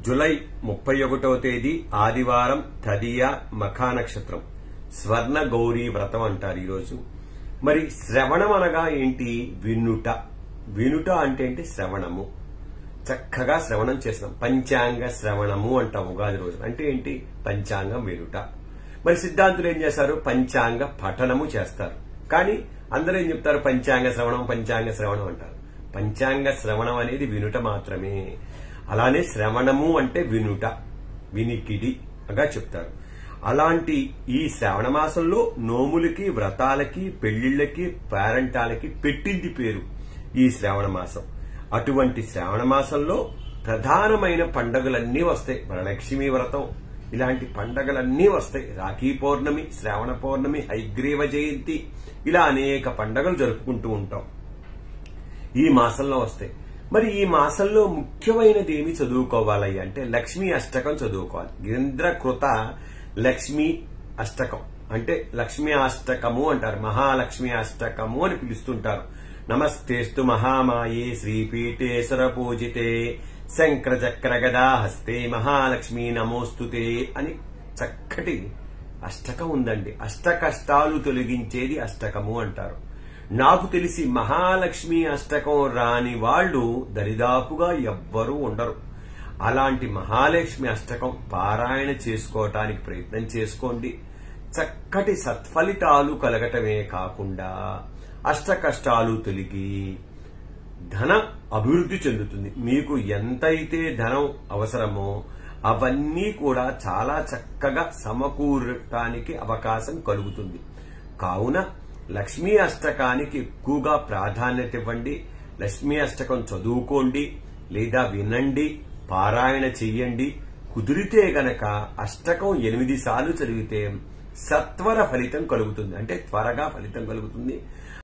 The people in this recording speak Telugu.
జులై ముప్పై ఒకటవ తేదీ ఆదివారం తదియ మఖా నక్షత్రం స్వర్ణ గౌరీ వ్రతం అంటారు ఈరోజు మరి శ్రవణం అనగా ఏంటి వినుట వినుట అంటే ఏంటి శ్రవణము చక్కగా శ్రవణం చేసినాం పంచాంగ శ్రవణము అంటాం ఉగాది రోజు అంటే ఏంటి పంచాంగం వినుట మరి సిద్ధాంతులు ఏం చేస్తారు పంచాంగ పఠనము చేస్తారు కానీ అందరూ ఏం చెప్తారు పంచాంగ శ్రవణం పంచాంగ శ్రవణం అంటారు పంచాంగ శ్రవణం అనేది వినుట మాత్రమే అలానే శ్రవణము అంటే వినుట వినికిడి గా చెప్తారు అలాంటి ఈ శ్రావణ మాసంలో నోములకి వ్రతాలకి పెళ్లిళ్లకి పేరంటాలకి పెట్టింది పేరు ఈ శ్రావణ మాసం అటువంటి శ్రావణ మాసంలో ప్రధానమైన పండగలన్నీ వస్తాయి వరలక్ష్మి వ్రతం ఇలాంటి పండగలన్నీ వస్తాయి రాఖీ పౌర్ణమి శ్రావణ పౌర్ణమి హైగ్రీవ జయంతి ఇలా అనేక పండగలు జరుపుకుంటూ ఉంటాం ఈ మాసంలో వస్తాయి మరి ఈ మాసంలో ముఖ్యమైనది ఏమి చదువుకోవాలి అంటే లక్ష్మీ అష్టకం చదువుకోవాలి గిరింద్రకృత లక్ష్మీ అష్టకం అంటే లక్ష్మీ అష్టకము అంటారు మహాలక్ష్మి అష్టకము అని పిలుస్తుంటారు నమస్తేస్తు మహామాయే శ్రీపీఠేశ్వర పూజితే శంకర చక్ర గదా హస్తే మహాలక్ష్మి నమోస్తుతే అని చక్కటి అష్టకం ఉందండి అష్ట కష్టాలు తొలగించేది అష్టకము అంటారు నాకు తెలిసి మహాలక్ష్మి అష్టకం రాని వాళ్ళు దరిదాపుగా ఎవ్వరూ ఉండరు అలాంటి మహాలక్ష్మి అష్టకం పారాయణ చేసుకోవటానికి ప్రయత్నం చేసుకోండి చక్కటి సత్ఫలితాలు కలగటమే కాకుండా అష్ట కష్టాలు తొలగి ధన అభివృద్ధి చెందుతుంది మీకు ఎంతైతే ధనం అవసరమో అవన్నీ కూడా చాలా చక్కగా సమకూరటానికి అవకాశం కలుగుతుంది కావున లక్ష్మీ అష్టకానికి ఎక్కువగా ప్రాధాన్యత ఇవ్వండి లక్ష్మీ అష్టకం చదువుకోండి లేదా వినండి పారాయణ చెయ్యండి కుదిరితే గనక అష్టకం ఎనిమిది సార్లు చదివితే సత్వర ఫలితం కలుగుతుంది అంటే త్వరగా ఫలితం కలుగుతుంది